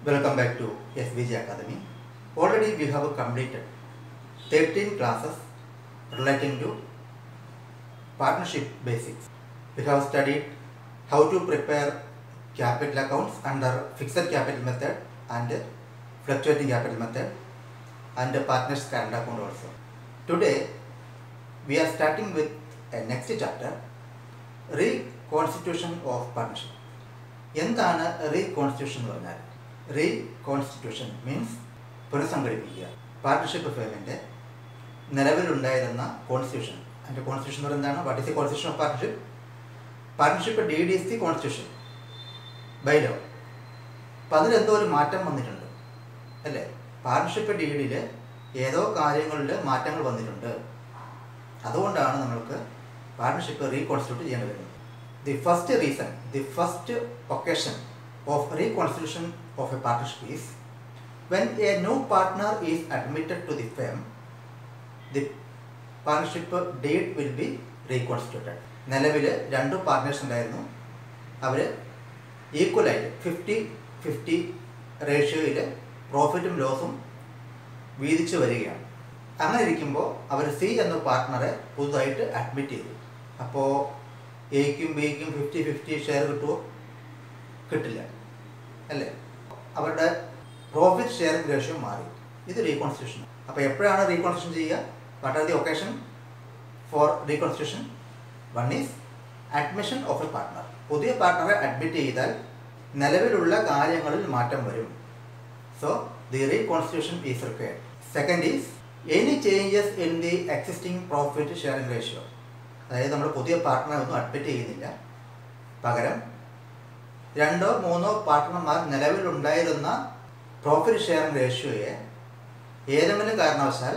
Welcome back to SBG Academy. Already we have completed 13 classes relating to partnership basics. We have studied how to prepare capital accounts under fixed capital method and fluctuating capital method and partners current account also. Today we are starting with a next chapter reconstitution of partnership. എന്താണ് reconstitution എന്ന് പറഞ്ഞാൽ reconstitution means പുനഃസംഘടിപ്പിക്കുക partnership ഫേമിൻ്റെ നിലവിലുണ്ടായിരുന്ന constitution അതിൻ്റെ constitution എന്ന് പറയുന്നത് എന്താണ് what is the constitution of partnership partnership the the is the constitution by law അപ്പം അതിലെന്തോ ഒരു മാറ്റം വന്നിട്ടുണ്ട് അല്ലേ പാർട്ണർഷിപ്പ് ഡി ഡിയിൽ ഏതോ കാര്യങ്ങളിൽ മാറ്റങ്ങൾ വന്നിട്ടുണ്ട് അതുകൊണ്ടാണ് നമ്മൾക്ക് പാർട്ണർഷിപ്പ് റീകോൺസ്റ്റിറ്റ്യൂട്ട് ചെയ്യേണ്ടി വരുന്നത് the first reason the first occasion of reconstitution of a partnership is when a new partner is admitted to the firm the partnership date will be reconstituted നിലവിൽ രണ്ട് പാർട്ട്നേഴ്സ് ഉണ്ടായിരുന്നു അവർ ഈക്വലായിട്ട് ഫിഫ്റ്റി ഫിഫ്റ്റി റേഷ്യോയിൽ പ്രോഫിറ്റും ലോസും വീതിച്ചു വരികയാണ് അങ്ങനെ ഇരിക്കുമ്പോൾ അവർ C എന്ന പാർട്ട്ണറെ പുതുതായിട്ട് admit ചെയ്തു അപ്പോൾ എയ്ക്കും ബിക്കും ഫിഫ്റ്റി ഫിഫ്റ്റി ഷെയർ കിട്ടുമോ കിട്ടില്ല അല്ലേ അവരുടെ പ്രോഫിറ്റ് ഷെയറിംഗ് റേഷ്യോ മാറി ഇത് റീകോൺസ്റ്റിറ്റ്യൂഷൻ അപ്പോൾ എപ്പോഴാണ് റീകോൺസ്റ്റിറ്റ്യൂഷൻ ചെയ്യുക what are the occasion for reconstitution one is admission of a partner പുതിയ പാർട്ട്ണറെ അഡ്മിറ്റ് ചെയ്താൽ നിലവിലുള്ള കാര്യങ്ങളിൽ മാറ്റം വരും so the reconstitution is required second is any changes in the existing profit sharing ratio അതായത് നമ്മൾ പുതിയ പാർട്ട്ണറെ ഒന്നും അഡ്മിറ്റ് ചെയ്യുന്നില്ല പകരം രണ്ടോ മൂന്നോ പാർട്ട്ണർമാർ നിലവിലുണ്ടായിരുന്ന പ്രോഫിറ്റ് ഷെയറിംഗ് റേഷ്യോയെ ഏതെങ്കിലും കാരണവശാൽ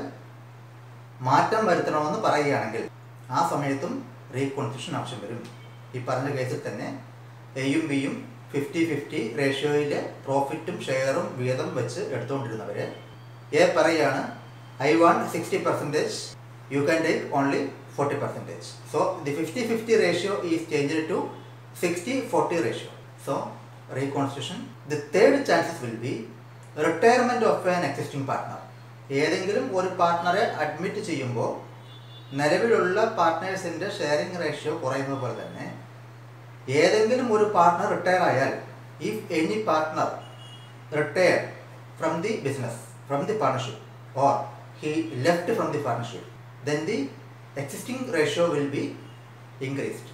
മാറ്റം വരുത്തണമെന്ന് പറയുകയാണെങ്കിൽ ആ സമയത്തും റീകോൺസ്റ്റിറ്റ്യൂഷൻ ആവശ്യം വരും ഈ പറഞ്ഞ കേസിൽ തന്നെ എയും ബിയും ഫിഫ്റ്റി ഫിഫ്റ്റി റേഷ്യോയിൽ പ്രോഫിറ്റും ഷെയറും വീതം വെച്ച് എടുത്തുകൊണ്ടിരുന്നവർ എ പറയുകയാണ് I want sixty percentage you can take only forty percentage so the fifty fifty ratio is change to sixty forty ratio so reconstitution the third chances will be retirement of an existing partner ഏതെങ്കിലും ഒരു പാർട്ട്ണറെ admit ചെയ്യുമ്പോൾ നിലവിലുള്ള പാർട്ട്നേഴ്സിൻ്റെ sharing ratio കുറയുന്നത് പോലെ തന്നെ ഏതെങ്കിലും ഒരു പാർട്ട്ണർ റിട്ടയർ ആയാൽ if any partner retire from the business from the partnership or he left from the partnership then the existing ratio will be increased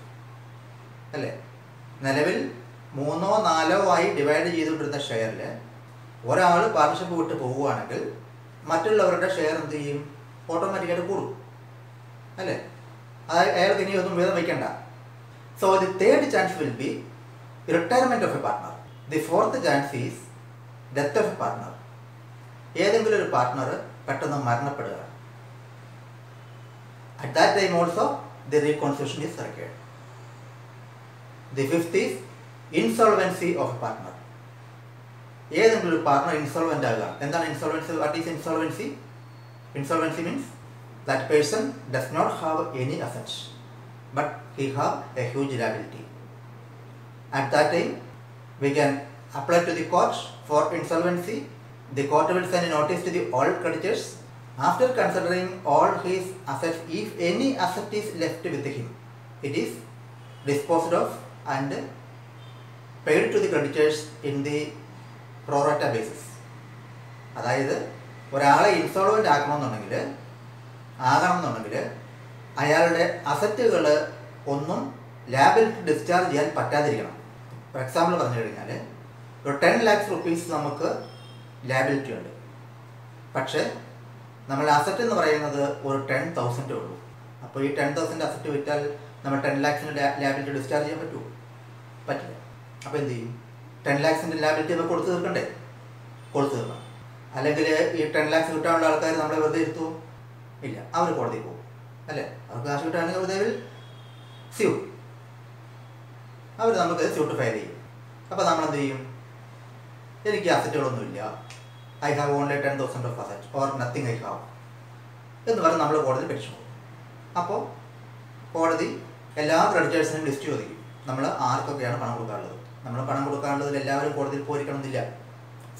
അല്ലേ നിലവിൽ മൂന്നോ നാലോ ആയി ഡിവൈഡ് ചെയ്തുകൊണ്ടിരുന്ന ഷെയറിൽ ഒരാൾ പാർട്ണർഷിപ്പ് വിട്ട് പോവുകയാണെങ്കിൽ മറ്റുള്ളവരുടെ ഷെയർ എന്ത് ചെയ്യും ഓട്ടോമാറ്റിക്കായിട്ട് കൂടും അല്ലേ അതായത് അയാൾക്ക് ഇനി ഒന്നും വീതം വയ്ക്കണ്ട so the third chance will be retirement of a partner the fourth chance is death of a partner ഏതെങ്കിലും ഒരു പാർട്ട്ണർ പെട്ടെന്ന് മരണപ്പെടുക at that time also the reconstitution is required the fifth is insolvency of a partner ഏതെങ്കിലും ഒരു partner insolvent ആകുക എന്താണ് insolvency what is insolvency insolvency means that person does not have any assets but he have a huge liability at that time we can apply to the court for insolvency. The court will send a notice to the all creditors. After considering all his assets, if any asset is left with him, it is disposed of and paid to the creditors in the pro rata basis. അതായത് ഒരാളെ ഇൻസോൾവൻ്റ് ആക്കണമെന്നുണ്ടെങ്കിൽ ആകണമെന്നുണ്ടെങ്കിൽ അയാളുടെ അസറ്റുകൾ ഒന്നും ലാബിൽ discharge ചെയ്യാൻ പറ്റാതിരിക്കണം four example പറഞ്ഞു കഴിഞ്ഞാൽ ഒരു ten lakhs rupees നമുക്ക് ലാബിലിറ്റി ഉണ്ട് പക്ഷേ നമ്മുടെ അസറ്റ് എന്ന് പറയുന്നത് ഒരു ടെൻ തൗസൻഡേ ഉള്ളൂ അപ്പോൾ ഈ ടെൻ തൗസൻഡ് അസറ്റ് വിറ്റാൽ നമ്മൾ ടെൻ ലാക്സിൻ്റെ ലാബിലിറ്റി ഡിസ്ചാർജ് ചെയ്യാൻ പറ്റുമോ പറ്റില്ല അപ്പോൾ എന്ത് ചെയ്യും ടെൻ ലാക്സിൻ്റെ ലാബിലിറ്റി നമുക്ക് കൊടുത്തു തീർക്കണ്ടേ കൊടുത്തു തീർക്കണം അല്ലെങ്കിൽ ഈ ടെൻ ലാക്സ് കിട്ടാനുള്ള ആൾക്കാർ നമ്മളെ വെറുതെ ഇരുത്തുമോ ഇല്ല അവർ കോടതിയിൽ പോകും അല്ലേ അവർക്ക് കാശ് കിട്ടുകയാണെങ്കിൽ ഉദയവിൽ സ്യൂ അവർ നമുക്ക് സ്യൂട്ട് ഫയൽ ചെയ്യും അപ്പോൾ നമ്മൾ എന്ത് ചെയ്യും എനിക്ക് അസറ്റുകളൊന്നുമില്ല I have only ten thousand of asset or nothing I have എന്ന് പറഞ്ഞ് നമ്മൾ കോടതി പെറ്റിഷൻ കൊടുക്കും അപ്പോൾ കോടതി എല്ലാ ക്രെഡിറ്റേഴ്സിനും ലിസ്റ്റ് ചോദിക്കും നമ്മൾ ആർക്കൊക്കെയാണ് പണം കൊടുക്കാനുള്ളത് നമ്മൾ പണം കൊടുക്കാനുള്ളതിൽ എല്ലാവരും കോടതിയിൽ പോയിരിക്കണമെന്നില്ല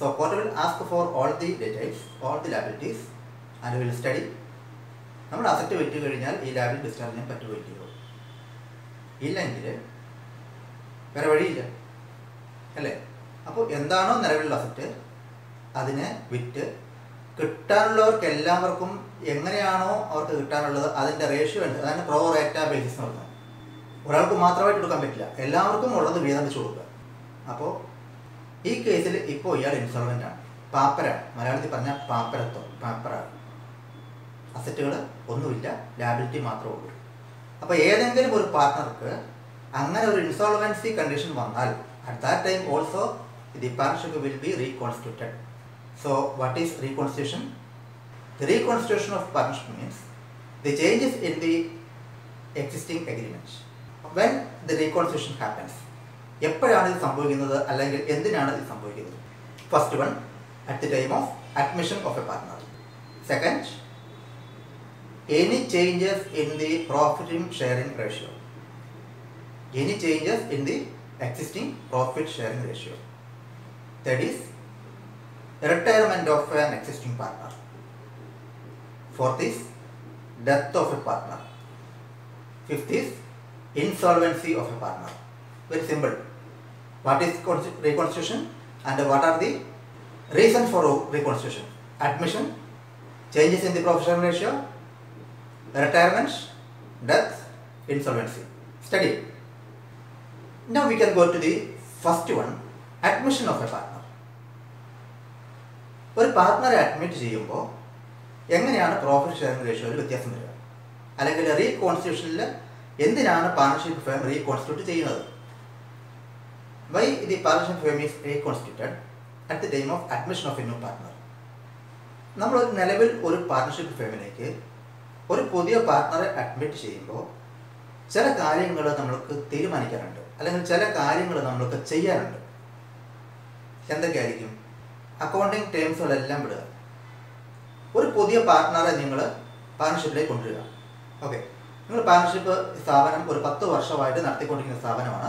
so court will ask for all the details all the liabilities and will study നമ്മൾ അസറ്റ് വിറ്റ് കഴിഞ്ഞാൽ ഈ ലാബിൽ ഡിസ്ചാർജ് ചെയ്യാൻ പറ്റുമോ ഇല്ലയോ ഇല്ലെങ്കിൽ വേറെ വഴിയില്ല അല്ലേ അപ്പോൾ എന്താണോ നിലവിലുള്ള അസറ്റ് അതിനെ വിറ്റ് കിട്ടാനുള്ളവർക്ക് എല്ലാവർക്കും എങ്ങനെയാണോ അവർക്ക് കിട്ടാനുള്ളത് അതിൻ്റെ റേഷ്യോ ഉണ്ട് അതാണ് പ്രോ റേറ്റ ബേസിസ് എന്ന് പറയുന്നത് ഒരാൾക്ക് മാത്രമായിട്ട് കൊടുക്കാൻ പറ്റില്ല എല്ലാവർക്കും ഉള്ളത് വീതം വെച്ച് കൊടുക്കുക അപ്പോൾ ഈ കേസിൽ ഇപ്പോൾ ഇയാൾ ഇൻസോൾവൻ്റ് ആണ് പാപ്പരാണ് മലയാളത്തിൽ പറഞ്ഞാൽ പാപ്പരത്വം പാപ്പറാണ് അസറ്റുകൾ ഒന്നുമില്ല ലാബിലിറ്റി മാത്രമേ ഉള്ളൂ അപ്പോൾ ഏതെങ്കിലും ഒരു പാർട്ട്ണർക്ക് അങ്ങനെ ഒരു ഇൻസോൾവൻസി കണ്ടീഷൻ വന്നാൽ at that time also the partnership will be reconstituted so what is reconstitution the reconstitution of partnership means the changes in the existing agreement when the reconstitution happens എപ്പോഴാണ് ഇത് സംഭവിക്കുന്നത് അല്ലെങ്കിൽ എന്തിനാണ് ഇത് സംഭവിക്കുന്നത് first one at the time of admission of a partner second any changes in the profit sharing ratio any changes in the existing profit sharing ratio that is retirement of an existing partner fourth is death of a partner fifth is insolvency of a partner very simple what is consti- reconstitution and what are the reasons for reconstitution admission changes in the profit sharing ratio retirement, death, insolvency. Study. Now we can go to the first one, admission of a partner. ഒരു പാർട്ട്ണറെ admit ചെയ്യുമ്പോൾ എങ്ങനെയാണ് profit sharing റേഷ്യോയിൽ വ്യത്യാസം വരിക അല്ലെങ്കിൽ റീകോൺസ്റ്റിറ്റ്യൂഷനിൽ എന്തിനാണ് partnership firm reconstitute ചെയ്യുന്നത് why the partnership firm is reconstituted at the time of admission of a new partner നമ്മൾ നിലവിൽ ഒരു പാർട്ണർഷിപ്പ് ഫേമിലേക്ക് ഒരു പുതിയ പാർട്ട്ണറെ അഡ്മിറ്റ് ചെയ്യുമ്പോൾ ചില കാര്യങ്ങൾ നമ്മൾക്ക് തീരുമാനിക്കാറുണ്ട് അല്ലെങ്കിൽ ചില കാര്യങ്ങൾ നമ്മൾക്ക് ചെയ്യാറുണ്ട് എന്തൊക്കെയായിരിക്കും അക്കൗണ്ടിങ് ടേംസുകളെല്ലാം വിടുക ഒരു പുതിയ പാർട്ട്ണറെ നിങ്ങൾ പാർട്ണർഷിപ്പിലേക്ക് കൊണ്ടുവരിക ഓക്കെ നിങ്ങൾ പാർട്ണർഷിപ്പ് സ്ഥാപനം ഒരു പത്ത് വർഷമായിട്ട് നടത്തിക്കൊണ്ടിരിക്കുന്ന സ്ഥാപനമാണ്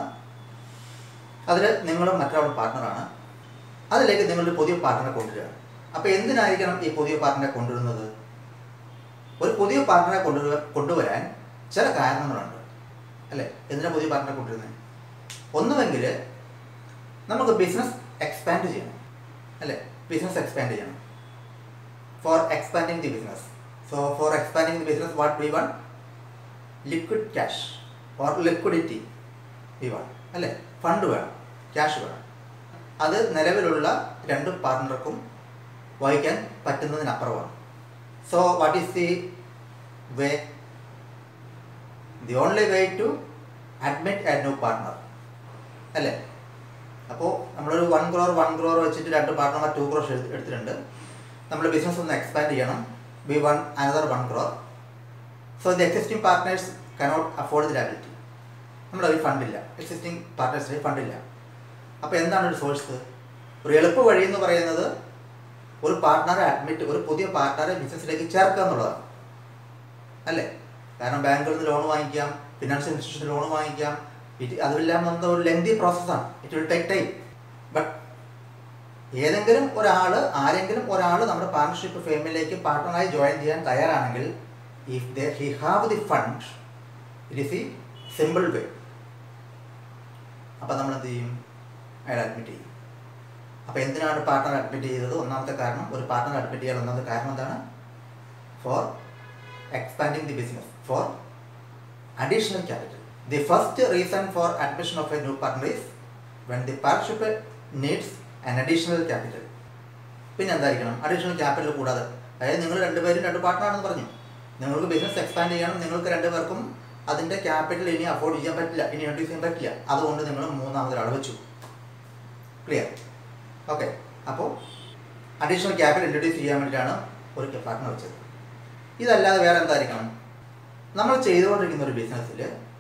അതിൽ നിങ്ങളും മറ്റൊരാൾ പാർട്ട്ണറാണ് അതിലേക്ക് നിങ്ങളൊരു പുതിയ പാർട്ട്ണറെ കൊണ്ടുവരിക അപ്പോൾ എന്തിനായിരിക്കണം ഈ പുതിയ പാർട്ട്ണറെ കൊണ്ടുവരുന്നത് ഒരു പുതിയ പാർട്ട്ണറെ കൊണ്ടുവരാൻ കൊണ്ടുവരാൻ ചില കാരണങ്ങളുണ്ട് അല്ലേ എന്തിനാ പുതിയ പാർട്ട്ണറെ കൊണ്ടുവരുന്നത് ഒന്നുമെങ്കിൽ നമുക്ക് ബിസിനസ് എക്സ്പാൻഡ് ചെയ്യണം അല്ലേ ബിസിനസ് എക്സ്പാൻഡ് ചെയ്യണം for expanding the business so for expanding the business what we want liquid cash or liquidity we want അല്ലേ ഫണ്ട് വേണം ക്യാഷ് വേണം അത് നിലവിലുള്ള രണ്ട് പാർട്ട്ണർക്കും വഹിക്കാൻ പറ്റുന്നതിനപ്പുറമാണ് So, what is the way? The only way to admit a new partner. അല്ലേ അപ്പോൾ നമ്മളൊരു വൺ ക്രോർ വൺ ക്രോർ വെച്ചിട്ട് രണ്ട് പാർട്ട്ണർമാർ ടു ക്രോർ എടുത്തിട്ടുണ്ട് നമ്മൾ ബിസിനസ് ഒന്ന് എക്സ്പാൻഡ് ചെയ്യണം we want another one crore so the existing partners cannot afford the liability നമ്മുടെ ഒരു ഫണ്ടില്ല എക്സിസ്റ്റിംഗ് പാർട്ട്നേഴ്സിന് ഫണ്ടില്ല അപ്പോൾ എന്താണ് ഒരു സോഴ്സ് ഒരു എളുപ്പ വഴി എന്ന് പറയുന്നത് ഒരു പാർട്ട്ണറെ അഡ്മിറ്റ് ഒരു പുതിയ പാർട്ട്ണറെ ബിസിനസ്സിലേക്ക് ചേർക്കുക എന്നുള്ളതാണ് അല്ലേ കാരണം ബാങ്കുകളിൽ നിന്ന് ലോൺ വാങ്ങിക്കാം ഫിനാൻഷ്യൽ ഇൻസ്റ്റിറ്റ്യൂഷൻ ലോൺ വാങ്ങിക്കാം ഇത് അതെല്ലാം നമ്മുടെ ഒരു ലെങ്തി പ്രോസസ്സാണ് it will take time but ഏതെങ്കിലും ഒരാൾ ആരെങ്കിലും ഒരാൾ നമ്മുടെ പാർട്ണർഷിപ്പ് ഫേമിലേക്ക് പാർട്ട്ണറായി ജോയിൻ ചെയ്യാൻ തയ്യാറാണെങ്കിൽ if the he have the fund it is ഈ സിമ്പിൾ വേ അപ്പം നമ്മൾ എന്ത് ചെയ്യും അയാൾ അഡ്മിറ്റ് ചെയ്യും അപ്പോൾ എന്തിനാണ് പാർട്ട്ണർ അഡ്മിറ്റ് ചെയ്തത് ഒന്നാമത്തെ കാരണം ഒരു പാർട്ട്ണർ അഡ്മിറ്റ് ചെയ്യാൻ ഒന്നാമത്തെ കാരണം എന്താണ് for expanding the business for additional capital the first reason for admission of a new partner is when the partnership needs an additional capital പിന്നെ എന്തായിരിക്കണം അഡീഷണൽ ക്യാപിറ്റൽ കൂടാതെ അതായത് നിങ്ങൾ രണ്ടുപേരും രണ്ട് പാർട്ട്ണറാണെന്ന് പറഞ്ഞു നിങ്ങൾക്ക് ബിസിനസ് എക്സ്പാൻഡ് ചെയ്യണം നിങ്ങൾക്ക് രണ്ടുപേർക്കും അതിൻ്റെ ക്യാപിറ്റൽ ഇനി അഫോർഡ് ചെയ്യാൻ പറ്റില്ല ഇനി ഇൻട്രൊഡ്യൂസ് ചെയ്യാൻ പറ്റില്ല അതുകൊണ്ട് നിങ്ങൾ മൂന്നാമതൊരാൾ വെച്ചു ക്ലിയർ ഓക്കെ അപ്പോൾ അഡീഷണൽ ക്യാപിറ്റൽ ഇൻട്രൊഡ്യൂസ് ചെയ്യാൻ വേണ്ടിയിട്ടാണ് ഒരു പാർട്ട്ണർ വെച്ചത് ഇതല്ലാതെ വേറെ എന്തായിരിക്കണം നമ്മൾ ചെയ്തുകൊണ്ടിരിക്കുന്ന ഒരു ബിസിനസ്സിൽ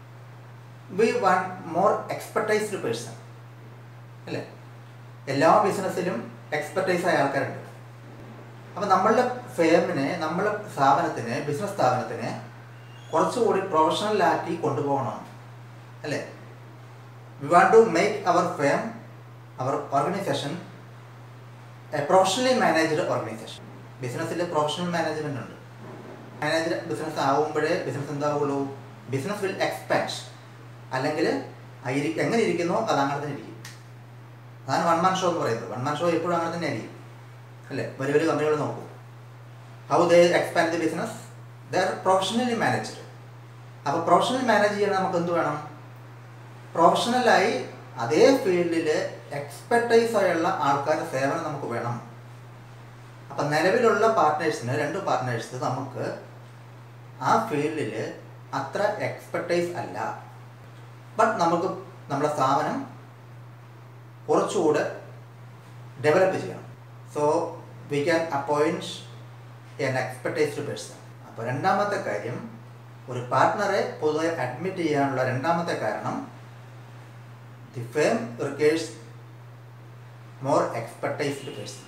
we want more expertised person അല്ലേ എല്ലാ ബിസിനസ്സിലും എക്സ്പെർട്ടൈസ് ആയ ആൾക്കാരുണ്ട് അപ്പം നമ്മളുടെ ഫേമിനെ നമ്മളുടെ സ്ഥാപനത്തിന് ബിസിനസ് സ്ഥാപനത്തിന് കുറച്ചുകൂടി പ്രൊഫഷണലാക്കി കൊണ്ടുപോകണം അല്ലേ we want to make our firm our organisation professionally managed organisation ബിസിനസ്സിൽ പ്രൊഫഷണൽ മാനേജ്മെന്റ് ഉണ്ട് മാനേജർ ബിസിനസ് ആവുമ്പോഴേ ബിസിനസ് എന്താവുള്ളൂ ബിസിനസ് വിൽ എക്സ്പാൻഡ് അല്ലെങ്കിൽ എങ്ങനെ ഇരിക്കുന്നോ അത് അങ്ങനെ തന്നെ ഇരിക്കും അതാണ് വൺ മാൻ ഷോ എന്ന് പറയുന്നത് വൺ മാൻ ഷോ എപ്പോഴും അങ്ങനെ തന്നെ ആയിരിക്കും അല്ലേ വലിയ വലിയ കമ്പനികൾ നോക്കൂ how they expand the business they are professionally managed അപ്പോൾ പ്രൊഫഷണൽ മാനേജ് ചെയ്യാൻ നമുക്ക് എന്ത് വേണം പ്രൊഫഷണലായി അതേ ഫീൽഡിൽ എക്സ്പെർട്ടൈസ് ആയുള്ള ആൾക്കാരുടെ സേവനം നമുക്ക് വേണം അപ്പം നിലവിലുള്ള പാർട്ട്നേഴ്സിന് രണ്ട് പാർട്ട്നേഴ്സ് നമുക്ക് ആ ഫീൽഡിൽ അത്ര എക്സ്പെർട്ടൈസ് അല്ല ബട്ട് നമുക്ക് നമ്മുടെ സ്ഥാപനം കുറച്ചുകൂടെ ഡെവലപ്പ് ചെയ്യണം so we can appoint an expertised person അപ്പോൾ രണ്ടാമത്തെ കാര്യം ഒരു പാർട്ട്ണറെ പൊതുവെ അഡ്മിറ്റ് ചെയ്യാനുള്ള രണ്ടാമത്തെ കാരണം the firm requires more expertised person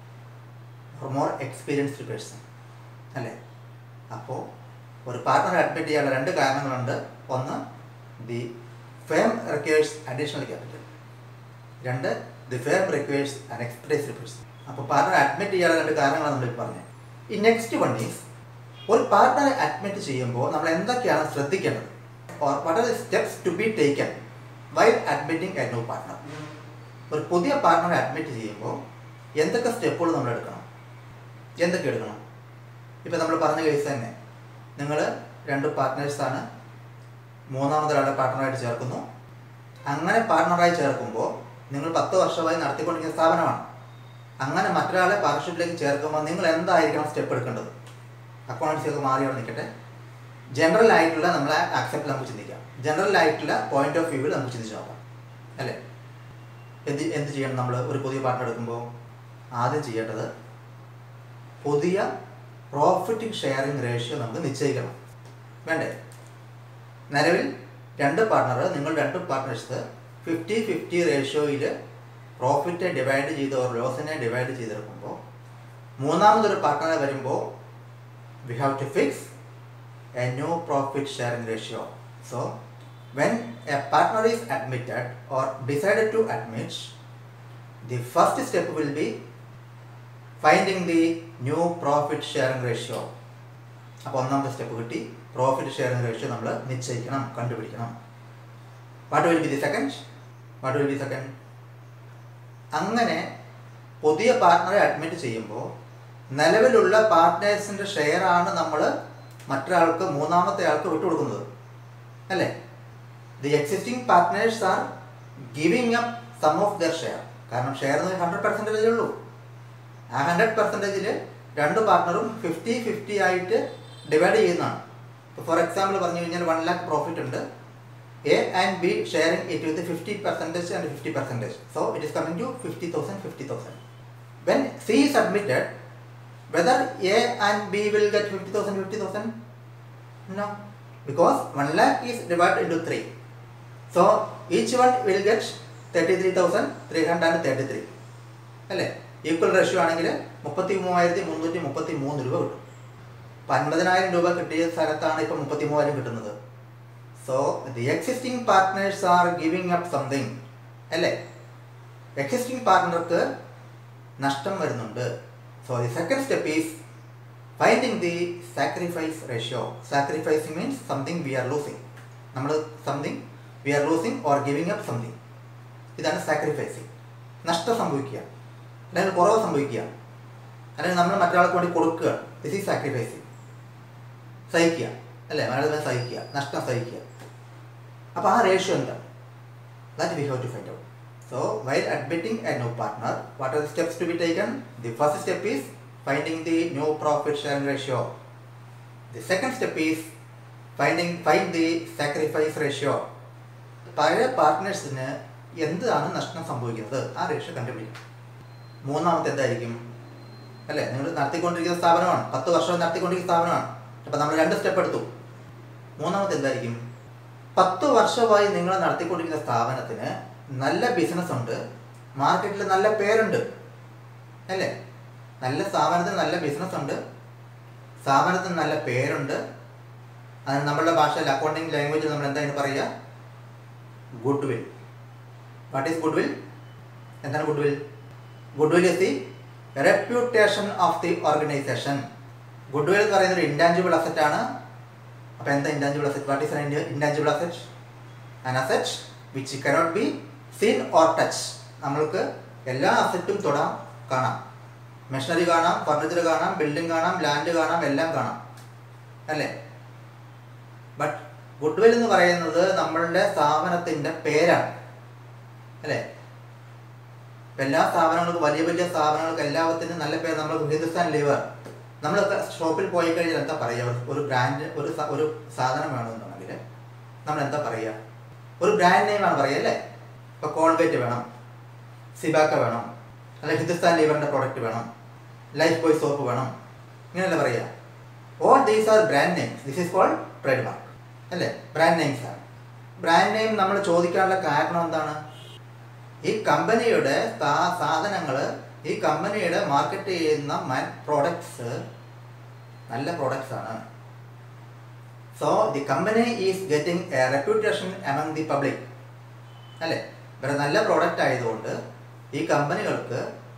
or more experienced person അല്ലേ അപ്പോൾ ഒരു പാർട്ട്ണറെ അഡ്മിറ്റ് ചെയ്യാനുള്ള രണ്ട് കാരണങ്ങളുണ്ട് ഒന്ന് the firm requires additional capital രണ്ട് the firm requires an expertised person അപ്പോൾ പാർട്ട്ണറെ അഡ്മിറ്റ് ചെയ്യാനുള്ള രണ്ട് കാരണങ്ങളാണ് നമ്മൾ പറഞ്ഞത് ഈ നെക്സ്റ്റ് വൺ ഈസ് ഒരു പാർട്ട്ണറെ അഡ്മിറ്റ് ചെയ്യുമ്പോൾ നമ്മൾ എന്തൊക്കെയാണ് ശ്രദ്ധിക്കേണ്ടത് or what are the steps to be taken while admitting a new partner ഒരു പുതിയ പാർട്ട്ണറെ അഡ്മിറ്റ് ചെയ്യുമ്പോൾ എന്തൊക്കെ സ്റ്റെപ്പുകൾ നമ്മൾ എടുക്കണം എന്തൊക്കെ എടുക്കണം ഇപ്പം നമ്മൾ പറഞ്ഞ കേസ് തന്നെ നിങ്ങൾ രണ്ട് പാർട്ട്നേഴ്സാണ് മൂന്നാമതൊരാളെ പാർട്ട്ണറായിട്ട് ചേർക്കുന്നു അങ്ങനെ പാർട്ട്ണറായി ചേർക്കുമ്പോൾ നിങ്ങൾ പത്ത് വർഷമായി നടത്തിക്കൊണ്ടിരിക്കുന്ന സ്ഥാപനമാണ് അങ്ങനെ മറ്റൊരാളെ പാർട്ണർഷിപ്പിലേക്ക് ചേർക്കുമ്പോൾ നിങ്ങൾ എന്തായിരിക്കണം സ്റ്റെപ്പ് എടുക്കേണ്ടത് അക്കൗണ്ട്സ് ഒക്കെ മാറി അവിടെ നിൽക്കട്ടെ ജനറൽ ആയിട്ടുള്ള നമ്മളെ അക്സെപ്റ്റ് നമുക്ക് ചിന്തിക്കാം ജനറൽ ആയിട്ടുള്ള പോയിന്റ് ഓഫ് വ്യൂവിൽ നമുക്ക് ചിന്തിച്ച് നോക്കാം അല്ലേ എന്ത് എന്ത് ചെയ്യണം നമ്മൾ ഒരു പുതിയ പാർട്ണർ എടുക്കുമ്പോൾ ആദ്യം ചെയ്യേണ്ടത് പുതിയ പ്രോഫിറ്റ് ഷെയറിംഗ് റേഷ്യോ നമുക്ക് നിശ്ചയിക്കണം വേണ്ടേ നിലവിൽ രണ്ട് പാർട്ണർ നിങ്ങൾ രണ്ട് പാർട്ട്നേഴ്സ് ഫിഫ്റ്റി ഫിഫ്റ്റി റേഷ്യോയിൽ പ്രോഫിറ്റ് ഡിവൈഡ് ചെയ്ത് ഓർ ലോസിനെ ഡിവൈഡ് ചെയ്തെടുക്കുമ്പോൾ മൂന്നാമതൊരു പാർട്ട്ണറെ വരുമ്പോൾ we have to fix a new profit sharing ratio. So, when a partner is admitted or decided to admit, the first step will be finding the new profit sharing ratio. അപ്പോൾ ഒന്നാമത്തെ step കിട്ടി profit sharing ratio നമ്മൾ നിശ്ചയിക്കണം കണ്ടുപിടിക്കണം what will be the second what will be second അങ്ങനെ പുതിയ പാർട്ട്ണറെ admit ചെയ്യുമ്പോൾ നിലവിലുള്ള പാർട്ട്നേഴ്സിൻ്റെ ഷെയർ ആണ് നമ്മൾ മറ്റൊരാൾക്ക് മൂന്നാമത്തെ ആൾക്ക് വിട്ടുകൊടുക്കുന്നത് അല്ലേ the existing partners are giving up some of their share കാരണം ഷെയർ എന്ന് ഹൺഡ്രഡ് പെർസെൻറ്റേജ് ഉള്ളൂ ആ ഹൺഡ്രഡ് പെർസെൻറ്റേജിൽ രണ്ട് പാർട്ട്ണറും ഫിഫ്റ്റി ഫിഫ്റ്റി ആയിട്ട് ഡിവൈഡ് ചെയ്യുന്നതാണ് ഇപ്പോൾ ഫോർ എക്സാമ്പിൾ പറഞ്ഞു കഴിഞ്ഞാൽ വൺ ലാക്ക് പ്രോഫിറ്റ് ഉണ്ട് A and B sharing it with fifty percentage and fifty percentage so it is coming to fifty thousand fifty thousand when C is admitted whether A and B will get 50,000, 50,000? No, because 1 lakh is divided into 3. So each one will get 33,333. അല്ലേ equal ratio ആണെങ്കിൽ മുപ്പത്തി മൂവായിരത്തി മുന്നൂറ്റി മുപ്പത്തി മൂന്ന് രൂപ കിട്ടും അപ്പം അൻപതിനായിരം രൂപ കിട്ടിയ സ്ഥലത്താണ് ഇപ്പം മുപ്പത്തി മൂവായിരം കിട്ടുന്നത് so the existing partners are giving up something അല്ലേ എക്സിസ്റ്റിംഗ് പാർട്ട്ണർക്ക് നഷ്ടം വരുന്നുണ്ട് So the second step is finding the sacrifice ratio. Sacrifice means something we are losing. നമ്മൾ something we are losing or giving up something ഇതാണ് sacrificing നഷ്ടം സംഭവിക്കുക അല്ലെങ്കിൽ കുറവ് സംഭവിക്കുക അല്ലെങ്കിൽ നമ്മൾ മറ്റൊരാൾക്ക് വേണ്ടി കൊടുക്കുക ദിസ് ഈസ് സാക്രിഫൈസിങ് സഹിക്കുക അല്ലേ മലയാളത്തിൽ സഹിക്കുക നഷ്ടം സഹിക്കുക അപ്പോൾ ആ റേഷ്യോ എന്താ that we have to find out So while admitting a new partner, what are the steps to be taken? The first step is finding the new profit sharing ratio. The second step is finding find the sacrifice ratio. പഴയ പാർട്ട്നേഴ്സിന് എന്താണ് നഷ്ടം സംഭവിക്കുന്നത് ആ ratio കണ്ടുപിടിക്കണം മൂന്നാമത്തെ എന്തായിരിക്കും അല്ലേ നിങ്ങൾ നടത്തിക്കൊണ്ടിരിക്കുന്ന സ്ഥാപനമാണ് പത്ത് വർഷം നടത്തിക്കൊണ്ടിരിക്കുന്ന സ്ഥാപനമാണ് അപ്പം നമ്മൾ രണ്ട് സ്റ്റെപ്പ് എടുത്തു മൂന്നാമത്തെ എന്തായിരിക്കും പത്ത് വർഷമായി നിങ്ങൾ നടത്തിക്കൊണ്ടിരിക്കുന്ന സ്ഥാപനത്തിന് നല്ല ബിസിനസ് ഉണ്ട് മാർക്കറ്റിൽ നല്ല പേരുണ്ട് അല്ലേ നല്ല സ്ഥാപനത്തിന് നല്ല ബിസിനസ് ഉണ്ട് സ്ഥാപനത്തിന് നല്ല പേരുണ്ട് അതിന് നമ്മളുടെ ഭാഷയിൽ അക്കൗണ്ടിങ് ലാംഗ്വേജിൽ നമ്മൾ എന്താ ഇതിന് പറയുക goodwill what is goodwill എന്താണ് goodwill goodwill is the reputation of the organisation goodwill എന്ന് പറയുന്നത് ഒരു ഇൻറ്റാഞ്ചിബിൾ അസറ്റ് ആണ് അപ്പോൾ എന്താ intangible asset what is intangible asset an asset which cannot be seen or touch നമ്മൾക്ക് എല്ലാ അസറ്റും തൊടാം കാണാം മെഷീനറി കാണാം ഫർണിച്ചർ കാണാം ബിൽഡിംഗ് കാണാം ലാൻഡ് കാണാം എല്ലാം കാണാം അല്ലേ ബട്ട് ഗുഡ് വിൽ എന്ന് പറയുന്നത് നമ്മളുടെ സ്ഥാപനത്തിൻ്റെ പേരാണ് അല്ലേ ഇപ്പം എല്ലാ സ്ഥാപനങ്ങൾക്കും വലിയ വലിയ സ്ഥാപനങ്ങൾക്ക് എല്ലാത്തിനും നല്ല പേര് നമ്മൾ ഹിന്ദുസ്ഥാൻ ലിവർ നമ്മൾ ഷോപ്പിൽ പോയി കഴിഞ്ഞാൽ എന്താ പറയുക ഒരു ബ്രാൻഡ് ഒരു സ- ഒരു സാധനം വേണമെന്നുണ്ടെങ്കിൽ നമ്മൾ എന്താ പറയുക ഒരു ബ്രാൻഡ് നെയിമാണ് പറയുക അല്ലേ ഇപ്പോൾ കോൾഗേറ്റ് വേണം സിബാക്ക വേണം അല്ലെങ്കിൽ ഹിന്ദുസ്ഥാൻ ലിവറിൻ്റെ പ്രോഡക്റ്റ് വേണം ലൈഫ് ബോയ് സോപ്പ് വേണം ഇങ്ങനെയല്ല പറയുക all these are brand names this is called trade mark അല്ലേ ബ്രാൻഡ് നെയിംസ് ആണ് ബ്രാൻഡ് നെയിം നമ്മൾ ചോദിക്കാനുള്ള കാരണം എന്താണ് ഈ കമ്പനിയുടെ സാധനങ്ങൾ ഈ കമ്പനിയുടെ മാർക്കറ്റ് ചെയ്യുന്ന പ്രോഡക്ട്സ് നല്ല പ്രോഡക്ട്സ് ആണ് so the company is getting a reputation among the public അല്ലേ ഇവരെ നല്ല പ്രോഡക്റ്റ് ആയതുകൊണ്ട് ഈ കമ്പനികൾക്ക്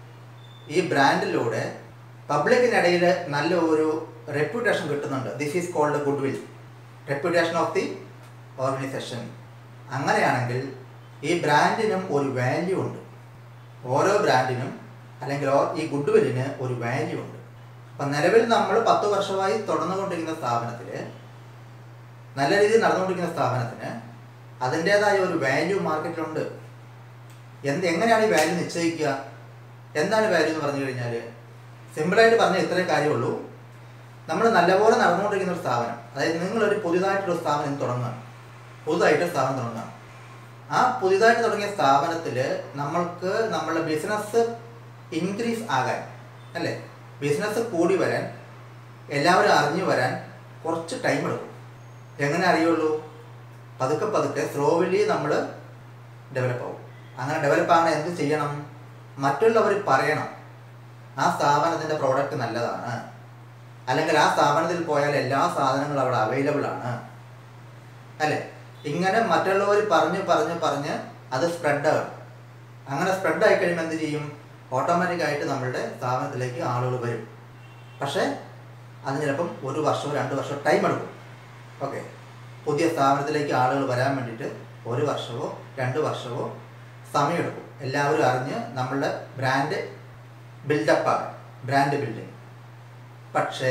ഈ ബ്രാൻഡിലൂടെ പബ്ലിക്കിനിടയിൽ നല്ല ഒരു റെപ്യൂട്ടേഷൻ കിട്ടുന്നുണ്ട് this is called goodwill reputation of the organization അങ്ങനെയാണെങ്കിൽ ഈ ബ്രാൻഡിനും ഒരു വാല്യൂ ഉണ്ട് ഓരോ ബ്രാൻഡിനും അല്ലെങ്കിൽ ഓ- ഈ ഗുഡ് വില്ലിന് ഒരു വാല്യൂ ഉണ്ട് അപ്പം നിലവിൽ നമ്മൾ പത്ത് വർഷമായി തുടർന്നുകൊണ്ടിരിക്കുന്ന സ്ഥാപനത്തിൽ നല്ല രീതിയിൽ നടന്നുകൊണ്ടിരിക്കുന്ന സ്ഥാപനത്തിന് അതിൻ്റേതായ ഒരു വാല്യൂ മാർക്കറ്റിലുണ്ട് എന്ത് എങ്ങനെയാണ് ഈ വാല്യൂ നിശ്ചയിക്കുക എന്താണ് വാല്യൂ എന്ന് പറഞ്ഞു കഴിഞ്ഞാൽ സിമ്പിളായിട്ട് പറഞ്ഞ ഇത്രയും കാര്യമുള്ളൂ നമ്മൾ നല്ലപോലെ നടന്നുകൊണ്ടിരിക്കുന്ന ഒരു സ്ഥാപനം അതായത് നിങ്ങളൊരു പുതിയതായിട്ടൊരു സ്ഥാപനം ഇന്ന് തുടങ്ങുകയാണ് പുതുതായിട്ട് സ്ഥാപനം തുടങ്ങുകയാണ് ആ പുതിയതായിട്ട് തുടങ്ങിയ സ്ഥാപനത്തിൽ നമ്മൾക്ക് നമ്മളുടെ ബിസിനസ് ഇൻക്രീസ് ആകാൻ അല്ലേ ബിസിനസ് കൂടി വരാൻ എല്ലാവരും അറിഞ്ഞു വരാൻ കുറച്ച് ടൈം എടുക്കും എങ്ങനെ അറിയുള്ളൂ പതുക്കെ പതുക്കെ സ്ലോവിലി നമ്മൾ ഡെവലപ്പ് ആവും അങ്ങനെ ഡെവലപ്പ് ആകാൻ എന്ത് ചെയ്യണം മറ്റുള്ളവർ പറയണം ആ സ്ഥാപനത്തിൻ്റെ പ്രോഡക്റ്റ് നല്ലതാണ് അല്ലെങ്കിൽ ആ സ്ഥാപനത്തിൽ പോയാൽ എല്ലാ സാധനങ്ങളും അവിടെ അവൈലബിൾ ആണ് അല്ലേ ഇങ്ങനെ മറ്റുള്ളവർ പറഞ്ഞ് പറഞ്ഞ് പറഞ്ഞ് അത് സ്പ്രെഡ് ആകും അങ്ങനെ സ്പ്രെഡ് ആയി കഴിയുമ്പോൾ എന്ത് ചെയ്യും ഓട്ടോമാറ്റിക്കായിട്ട് നമ്മളുടെ സ്ഥാപനത്തിലേക്ക് ആളുകൾ വരും പക്ഷേ അതിന് ചിലപ്പം ഒരു വർഷമോ രണ്ട് വർഷമോ ടൈം എടുക്കും ഓക്കെ പുതിയ സ്ഥാപനത്തിലേക്ക് ആളുകൾ വരാൻ വേണ്ടിയിട്ട് ഒരു വർഷമോ രണ്ട് വർഷമോ സമയമെടുക്കും എല്ലാവരും അറിഞ്ഞ് നമ്മളുടെ ബ്രാൻഡ് ബിൽഡപ്പാണ് ബ്രാൻഡ് ബിൽഡിംഗ് പക്ഷേ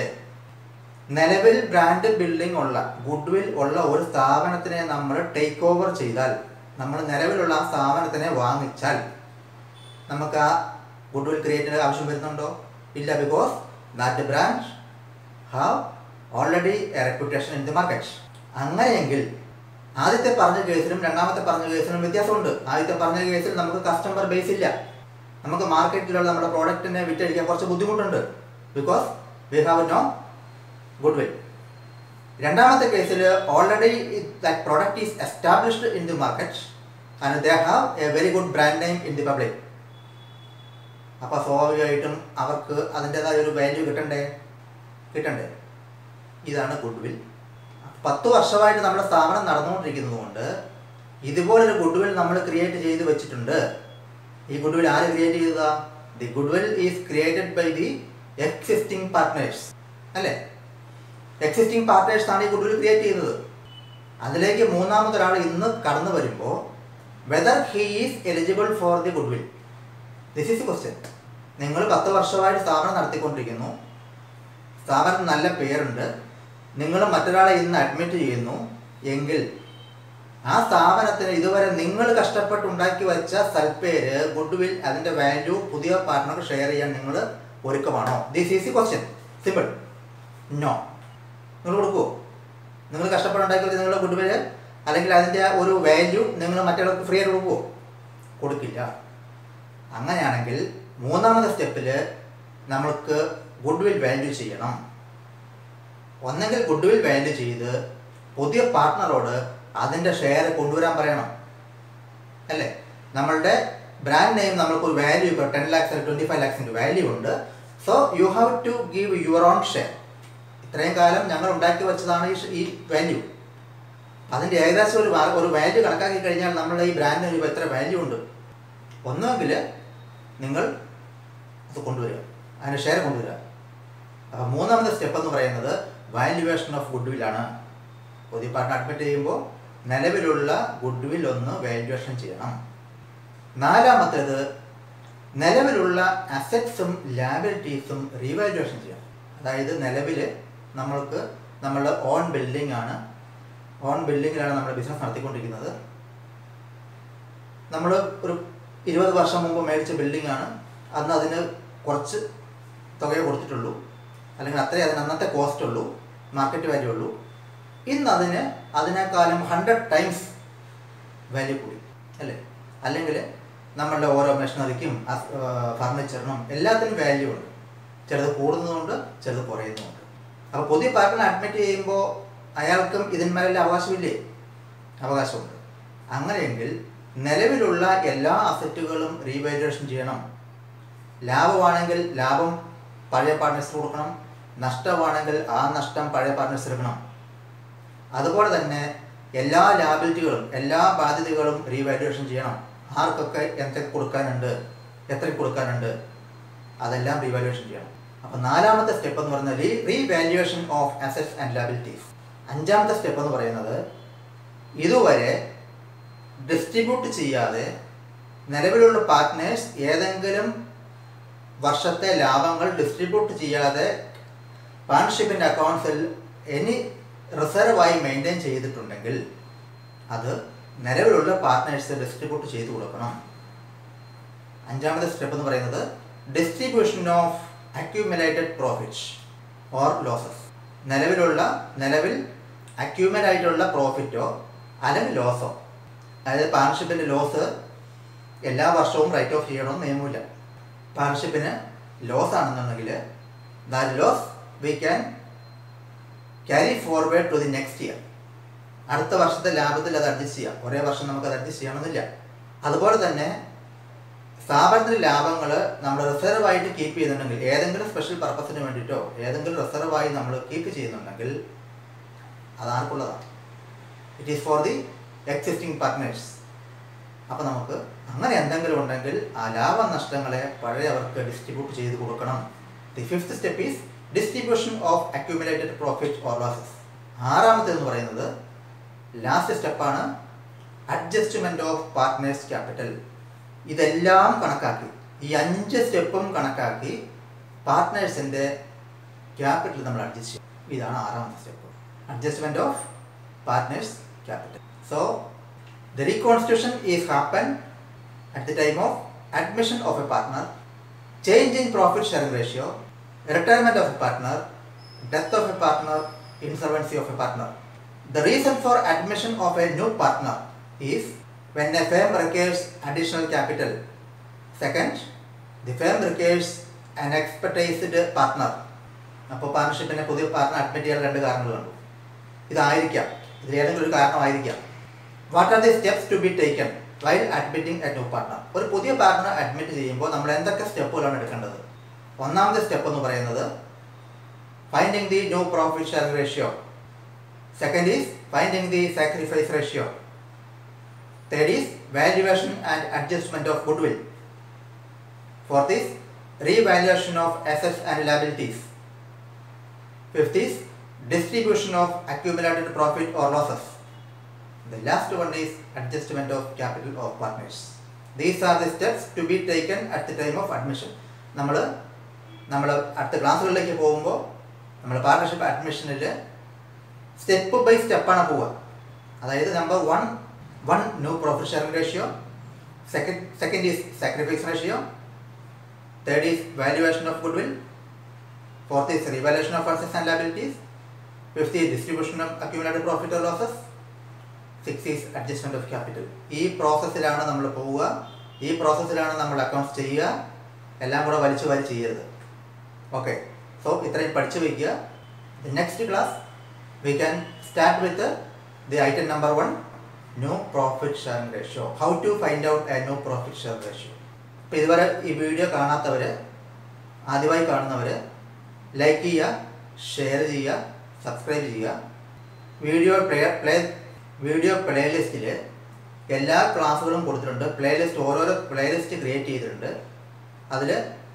നിലവിൽ ബ്രാൻഡ് ബിൽഡിംഗ് ഉള്ള ഗുഡ് വിൽ ഉള്ള ഒരു സ്ഥാപനത്തിനെ നമ്മൾ ടേക്ക് ഓവർ ചെയ്താൽ നമ്മൾ നിലവിലുള്ള ആ സ്ഥാപനത്തിനെ വാങ്ങിച്ചാൽ നമുക്ക് ആ ഗുഡ് വിൽ ക്രിയേറ്റ് ചെയ്യേണ്ട ആവശ്യം വരുന്നുണ്ടോ ഇല്ല because that brand have already a reputation in the market അങ്ങനെയെങ്കിൽ ആദ്യത്തെ പറഞ്ഞ കേസിലും രണ്ടാമത്തെ പറഞ്ഞ കേസിലും വ്യത്യാസമുണ്ട് ആദ്യത്തെ പറഞ്ഞ കേസിൽ നമുക്ക് കസ്റ്റമർ ബേസ് ഇല്ല നമുക്ക് മാർക്കറ്റിലുള്ള നമ്മുടെ പ്രോഡക്റ്റിനെ വിറ്റഴിക്കാൻ കുറച്ച് ബുദ്ധിമുട്ടുണ്ട് because we have no goodwill രണ്ടാമത്തെ കേസിൽ already that product is established in the market and they have a very good brand name in the public അപ്പോൾ സ്വാഭാവികമായിട്ടും അവർക്ക് അതിൻ്റെതായ ഒരു വാല്യൂ കിട്ടണ്ടേ കിട്ടണ്ടേ ഇതാണ് ഗുഡ് വിൽ പത്ത് വർഷമായിട്ട് നമ്മുടെ സ്ഥാപനം നടന്നുകൊണ്ടിരിക്കുന്നത് കൊണ്ട് ഇതുപോലൊരു ഗുഡ് വിൽ നമ്മൾ ക്രിയേറ്റ് ചെയ്ത് വെച്ചിട്ടുണ്ട് ഈ ഗുഡ് വിൽ ആര് ക്രിയേറ്റ് ചെയ്തതാ the goodwill is created by the existing partners അല്ലേ എക്സിസ്റ്റിംഗ് പാർട്ട്നേഴ്സ് ആണ് ഈ ഗുഡ് വിൽ ക്രിയേറ്റ് ചെയ്യുന്നത് അതിലേക്ക് മൂന്നാമതൊരാൾ ഇന്ന് കടന്നു വരുമ്പോൾ whether he is eligible for the goodwill this is question നിങ്ങൾ പത്ത് വർഷമായിട്ട് സ്ഥാപനം നടത്തിക്കൊണ്ടിരിക്കുന്നു സ്ഥാപനത്തിന് നല്ല പേരുണ്ട് നിങ്ങൾ മറ്റൊരാളെ ഇന്ന് അഡ്മിറ്റ് ചെയ്യുന്നു എങ്കിൽ ആ സ്ഥാപനത്തിന് ഇതുവരെ നിങ്ങൾ കഷ്ടപ്പെട്ട് ഉണ്ടാക്കി വെച്ച സൽപ്പേര് ഗുഡ് വിൽ അതിൻ്റെ വാല്യൂ പുതിയ പാർട്ട്ണർക്ക് ഷെയർ ചെയ്യാൻ നിങ്ങൾ ഒരുക്കമാണോ ദിസ് ഈസ് ഈ ക്വസ്റ്റ്യൻ സിമ്പിൾ നോ നിങ്ങൾ കൊടുക്കുമോ നിങ്ങൾ കഷ്ടപ്പെട്ടുണ്ടാക്കി വെച്ച നിങ്ങളുടെ ഗുഡ് വില് അല്ലെങ്കിൽ അതിൻ്റെ ഒരു വാല്യൂ നിങ്ങൾ മറ്റൊരാൾക്ക് ഫ്രീ ആയിട്ട് കൊടുക്കുമോ കൊടുക്കില്ല അങ്ങനെയാണെങ്കിൽ മൂന്നാമത്തെ സ്റ്റെപ്പിൽ നമ്മൾക്ക് ഗുഡ് വിൽ വാല്യൂ ചെയ്യണം ഒന്നെങ്കിൽ ഗുഡ് വിൽ വാല്യൂ ചെയ്ത് പുതിയ പാർട്ട്ണറോട് അതിൻ്റെ ഷെയർ കൊണ്ടുവരാൻ പറയണം അല്ലേ നമ്മളുടെ ബ്രാൻഡ് നെയിം നമ്മൾക്ക് ഒരു വാല്യൂ ഇപ്പോൾ ടെൻ ലാക്സ് ട്വൻറ്റി ഫൈവ് ലാക്സിൻ്റെ വാല്യൂ ഉണ്ട് so you have to give your own share ഇത്രയും കാലം ഞങ്ങൾ ഉണ്ടാക്കി വെച്ചതാണ് ഈ ഷ- ഈ വാല്യൂ അതിൻ്റെ ഏകദേശം ഒരു വാ- ഒരു വാല്യൂ കണക്കാക്കി കഴിഞ്ഞാൽ നമ്മളുടെ ഈ ബ്രാൻഡിന് ഇപ്പോൾ എത്ര വാല്യൂ ഉണ്ട് ഒന്നുമെങ്കിൽ നിങ്ങൾ അത് കൊണ്ടുവരിക അതിന് ഷെയർ കൊണ്ടുവരിക അപ്പോൾ മൂന്നാമത്തെ സ്റ്റെപ്പ് എന്ന് പറയുന്നത് വാല്യുവേഷൻ ഓഫ് ഗുഡ് വില്ലാണ് പുതിയ പാർട്ട്ണർ അഡ്മിറ്റ് ചെയ്യുമ്പോൾ നിലവിലുള്ള ഗുഡ് വിൽ ഒന്ന് വാല്യുവേഷൻ ചെയ്യണം നാലാമത്തേത് നിലവിലുള്ള അസറ്റ്സും ലാബിലിറ്റീസും റീവാലുവേഷൻ ചെയ്യണം അതായത് നിലവിൽ നമ്മൾക്ക് നമ്മളുടെ ഓൺ ബിൽഡിംഗ് ആണ് ഓൺ ബിൽഡിങ്ങിലാണ് നമ്മൾ ബിസിനസ് നടത്തിക്കൊണ്ടിരിക്കുന്നത് നമ്മൾ ഒരു ഇരുപത് വർഷം മുമ്പ് മേടിച്ച ബിൽഡിംഗ് ആണ് അന്ന് അതിന് കുറച്ച് തുകയെ കൊടുത്തിട്ടുള്ളൂ അല്ലെങ്കിൽ അത്രേ അതിന് അന്നത്തെ കോസ്റ്റ് ഉള്ളൂ മാർക്കറ്റ് വാല്യൂ ഉള്ളൂ ഇന്ന് അതിന് അതിനേക്കാളും ഹൺഡ്രഡ് ടൈംസ് വാല്യൂ കൂടി അല്ലേ അല്ലെങ്കിൽ നമ്മളുടെ ഓരോ മെഷീനറിക്കും ഫർണിച്ചറിനും എല്ലാത്തിനും വാല്യൂ ഉണ്ട് ചിലത് കൂടുന്നതുകൊണ്ട് ചിലത് കുറയുന്നതുണ്ട് അപ്പോൾ പുതിയ പാർട്ടിനെ അഡ്മിറ്റ് ചെയ്യുമ്പോൾ അയാൾക്കും ഇതിന്മേലുള്ള അവകാശമില്ലേ അവകാശമുണ്ട് അങ്ങനെയെങ്കിൽ നിലവിലുള്ള എല്ലാ അസറ്റുകളും റീവാലുവേഷൻ ചെയ്യണം ലാഭമാണെങ്കിൽ ലാഭം പഴയ പാർട്ട്നേഴ്സിന് കൊടുക്കണം നഷ്ടമാണെങ്കിൽ ആ നഷ്ടം പഴയ പാർട്ട്നേഴ്സ് എടുക്കണം അതുപോലെ തന്നെ എല്ലാ ലാബിലിറ്റികളും എല്ലാ ബാധ്യതകളും റീവാലുവേഷൻ ചെയ്യണം ആർക്കൊക്കെ എന്തൊക്കെ കൊടുക്കാനുണ്ട് എത്ര കൊടുക്കാനുണ്ട് അതെല്ലാം റീവാലുവേഷൻ ചെയ്യണം അപ്പോൾ നാലാമത്തെ സ്റ്റെപ്പ് എന്ന് പറയുന്നത് re revaluation of assets and liabilities അഞ്ചാമത്തെ സ്റ്റെപ്പ് എന്ന് പറയുന്നത് ഇതുവരെ ഡിസ്ട്രിബ്യൂട്ട് ചെയ്യാതെ നിലവിലുള്ള പാർട്ട്നേഴ്സ് ഏതെങ്കിലും വർഷത്തെ ലാഭങ്ങൾ ഡിസ്ട്രിബ്യൂട്ട് ചെയ്യാതെ പാർട്ണർഷിപ്പിൻ്റെ അക്കൗണ്ട്സിൽ എനി റിസർവായി മെയിൻറ്റെയിൻ ചെയ്തിട്ടുണ്ടെങ്കിൽ അത് നിലവിലുള്ള പാർട്ട്നേഴ്സ് ഡിസ്ട്രിബ്യൂട്ട് ചെയ്തു കൊടുക്കണം അഞ്ചാമത്തെ സ്റ്റെപ്പ് എന്ന് പറയുന്നത് distribution of accumulated profits or losses നിലവിലുള്ള നിലവിൽ അക്യൂമുലേറ്റ് ആയിട്ടുള്ള പ്രോഫിറ്റോ അല്ലെങ്കിൽ ലോസോ അതായത് പാർട്ണർഷിപ്പിൻ്റെ ലോസ് എല്ലാ വർഷവും റൈറ്റ് ഓഫ് ചെയ്യണമെന്ന് നിയമമില്ല പാർട്ണർഷിപ്പിന് ലോസ് ആണെന്നുണ്ടെങ്കിൽ that loss we can carry forward to the next year അടുത്ത വർഷത്തെ ലാഭത്തിൽ അത് അഡ്ജസ്റ്റ് ചെയ്യാം ഒരേ വർഷം നമുക്ക് അത് അഡ്ജസ്റ്റ് ചെയ്യണമെന്നില്ല അതുപോലെ തന്നെ സ്ഥാപനത്തിൻ്റെ ലാഭങ്ങൾ നമ്മൾ റിസർവ് ആയിട്ട് കീപ്പ് ചെയ്യുന്നുണ്ടെങ്കിൽ ഏതെങ്കിലും സ്പെഷ്യൽ പർപ്പസിന് വേണ്ടിയിട്ടോ ഏതെങ്കിലും റിസർവായി നമ്മൾ കീപ്പ് ചെയ്യുന്നുണ്ടെങ്കിൽ അത് ആർക്കുള്ളതാണ് it is for the existing partners അപ്പോൾ നമുക്ക് അങ്ങനെ എന്തെങ്കിലും ഉണ്ടെങ്കിൽ ആ ലാഭനഷ്ടങ്ങളെ പഴയവർക്ക് ഡിസ്ട്രിബ്യൂട്ട് ചെയ്ത് കൊടുക്കണം the fifth step is distribution of accumulated profit or losses ആറാമത്തേന്ന് പറയുന്നത് ലാസ്റ്റ് സ്റ്റെപ്പാണ് അഡ്ജസ്റ്റ്മെൻറ്റ് ഓഫ് പാർട്ട്നേഴ്സ് ക്യാപിറ്റൽ ഇതെല്ലാം കണക്കാക്കി ഈ അഞ്ച് സ്റ്റെപ്പും കണക്കാക്കി പാർട്ട്നേഴ്സിൻ്റെ ക്യാപിറ്റൽ നമ്മൾ അഡ്ജസ്റ്റ് ചെയ്യും ഇതാണ് ആറാമത്തെ step adjustment of partners capital so the reconstitution is happen at the time of admission of a partner change in profit sharing ratio retirement of a partner, death of a partner, insolvency of a partner. The reason for admission of a new partner is when a firm requires additional capital. Second, the firm requires an expertised partner. അപ്പോൾ പാർട്ണർഷിപ്പിനെ പുതിയ partner admit ചെയ്യാൻ രണ്ട് കാരണങ്ങളുണ്ട് ഇതായിരിക്കാം ഇതിൽ ഏതെങ്കിലും ഒരു കാരണമായിരിക്കാം what are the steps to be taken while admitting a new partner ഒരു പുതിയ പാർട്ണർ അഡ്മിറ്റ് ചെയ്യുമ്പോൾ നമ്മൾ എന്തൊക്കെ സ്റ്റെപ്പുകളാണ് എടുക്കേണ്ടത് ഒന്നാമത്തെ സ്റ്റെപ്പ് എന്ന് പറയുന്നത് finding the new profit sharing ratio second is finding the sacrifice ratio third is valuation and adjustment of goodwill fourth is revaluation of assets and liabilities fifth is distribution of accumulated profit or losses. The last one is adjustment of capital of partners. These are the steps to be taken at the time of admission. നമ്മൾ നമ്മൾ അടുത്ത ക്ലാസ്സുകളിലേക്ക് പോകുമ്പോൾ നമ്മൾ partnership അഡ്മിഷനിൽ step by സ്റ്റെപ്പാണ് പോവുക അതായത് number one one new profit sharing ratio second second is sacrifice ratio third is valuation of goodwill fourth is revaluation of assets and liabilities fifth is distribution of accumulated profit or losses six is adjustment of capital ഈ പ്രോസസ്സിലാണ് നമ്മൾ പോവുക ഈ പ്രോസസ്സിലാണ് നമ്മൾ accounts ചെയ്യുക എല്ലാം കൂടെ വലിച്ചു വാരി ചെയ്യരുത് ഓക്കെ സോ ഇത്രയും പഠിച്ചു വയ്ക്കുക the next class we can start with the item number one new profit sharing ratio how to find out a new profit share ratio അപ്പോൾ ഇതുവരെ ഈ വീഡിയോ കാണാത്തവർ ആദ്യമായി കാണുന്നവർ ലൈക്ക് ചെയ്യുക ഷെയർ ചെയ്യുക സബ്സ്ക്രൈബ് ചെയ്യുക വീഡിയോ പ്ലേ പ്ലേ വീഡിയോ പ്ലേലിസ്റ്റിൽ എല്ലാ ക്ലാസ്സുകളും കൊടുത്തിട്ടുണ്ട് പ്ലേലിസ്റ്റ് ഓരോരോ പ്ലേലിസ്റ്റ് ക്രിയേറ്റ് ചെയ്തിട്ടുണ്ട് അതിൽ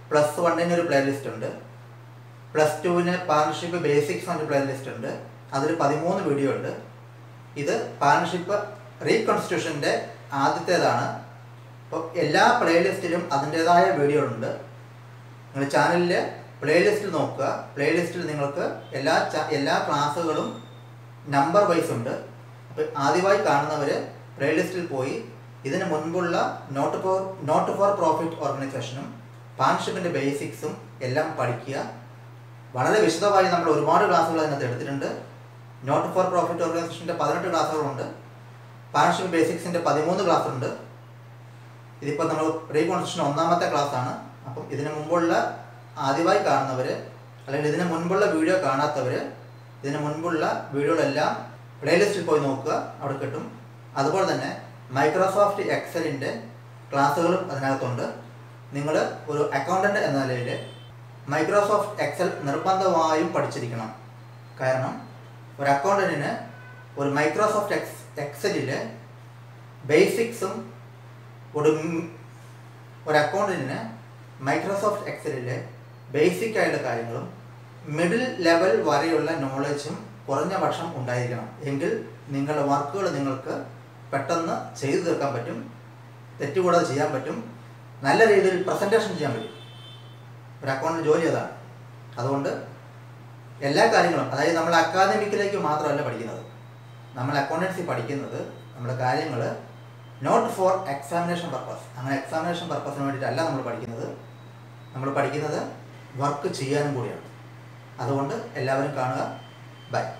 പ്ലസ് വണ്ണിന് ഒരു പ്ലേലിസ്റ്റ് ഉണ്ട് പ്ലസ് ടുവിന് പാർട്ണർഷിപ്പ് ബേസിക്സ് എന്നൊരു പ്ലേലിസ്റ്റ് ഉണ്ട് അതിൽ പതിമൂന്ന് വീഡിയോ ഉണ്ട് ഇത് പാർട്ണർഷിപ്പ് റീകൺസ്റ്റിറ്റ്യൂഷൻ്റെ ആദ്യത്തേതാണ് അപ്പോൾ എല്ലാ പ്ലേലിസ്റ്റിലും അതിൻ്റേതായ വീഡിയോ ഉണ്ട് നിങ്ങൾ ചാനലിൽ പ്ലേലിസ്റ്റിൽ നോക്കുക പ്ലേലിസ്റ്റിൽ നിങ്ങൾക്ക് എല്ലാ ച- എല്ലാ ക്ലാസ്സുകളും നമ്പർ വൈസ് ഉണ്ട് അപ്പോൾ ആദ്യമായി കാണുന്നവർ പ്ലേലിസ്റ്റിൽ പോയി ഇതിന് മുൻപുള്ള not for not for profit ഓർഗനൈസേഷനും പാർട്ണർഷിപ്പിൻ്റെ ബേസിക്സും എല്ലാം പഠിക്കുക വളരെ വിശദമായി നമ്മൾ ഒരുപാട് ക്ലാസ്സുകൾ അതിനകത്ത് എടുത്തിട്ടുണ്ട് നോട്ട് ഫോർ പ്രോഫിറ്റ് ഓർഗനൈസേഷൻ്റെ പതിനെട്ട് ക്ലാസ്സുകളുണ്ട് പാർട്ണർഷിപ്പ് ബേസിക്സിൻ്റെ പതിമൂന്ന് ക്ലാസ് ഉണ്ട് ഇതിപ്പോൾ നമ്മൾ റീകോൺസ്ട്രക്ഷൻ ഒന്നാമത്തെ ക്ലാസ്സാണ് അപ്പം ഇതിന് മുമ്പുള്ള ആദ്യമായി കാണുന്നവർ അല്ലെങ്കിൽ ഇതിന് മുൻപുള്ള വീഡിയോ കാണാത്തവർ ഇതിന് മുൻപുള്ള വീഡിയോകളെല്ലാം പ്ലേലിസ്റ്റിൽ പോയി നോക്കുക അവിടെ കിട്ടും അതുപോലെ തന്നെ മൈക്രോസോഫ്റ്റ് എക്സലിൻ്റെ ക്ലാസ്സുകളും അതിനകത്തുണ്ട് നിങ്ങൾ ഒരു അക്കൗണ്ടൻ്റ് എന്ന നിലയിൽ മൈക്രോസോഫ്റ്റ് എക്സൽ നിർബന്ധമായും പഠിച്ചിരിക്കണം കാരണം ഒരു അക്കൗണ്ടൻറ്റിന് ഒരു മൈക്രോസോഫ്റ്റ് എക്സ് എക്സലിൽ ബേസിക്സും ഒരു മ്- ഒരു അക്കൗണ്ടൻറ്റിന് മൈക്രോസോഫ്റ്റ് എക്സലിലെ ബേസിക് ആയിട്ടുള്ള കാര്യങ്ങളും മിഡിൽ ലെവൽ വരെയുള്ള നോളജും കുറഞ്ഞ പക്ഷം ഉണ്ടായിരിക്കണം എങ്കിൽ നിങ്ങളുടെ വർക്കുകൾ നിങ്ങൾക്ക് പെട്ടെന്ന് ചെയ്തു തീർക്കാൻ പറ്റും തെറ്റുകൂടാതെ ചെയ്യാൻ പറ്റും നല്ല രീതിയിൽ പ്രസൻറ്റേഷൻ ചെയ്യാൻ പറ്റും ഒരു അക്കൗണ്ടിൽ ജോലി അതാണ് അതുകൊണ്ട് എല്ലാ കാര്യങ്ങളും അതായത് നമ്മൾ അക്കാദമിക്കിലേക്ക് മാത്രമല്ല പഠിക്കുന്നത് നമ്മൾ അക്കൗണ്ടൻസി പഠിക്കുന്നത് നമ്മുടെ കാര്യങ്ങൾ നോട്ട് ഫോർ എക്സാമിനേഷൻ പർപ്പസ് അങ്ങനെ എക്സാമിനേഷൻ പർപ്പസിന് വേണ്ടിയിട്ടല്ല നമ്മൾ പഠിക്കുന്നത് നമ്മൾ പഠിക്കുന്നത് വർക്ക് ചെയ്യാനും കൂടിയാണ് അതുകൊണ്ട് എല്ലാവരും കാണുക ബൈ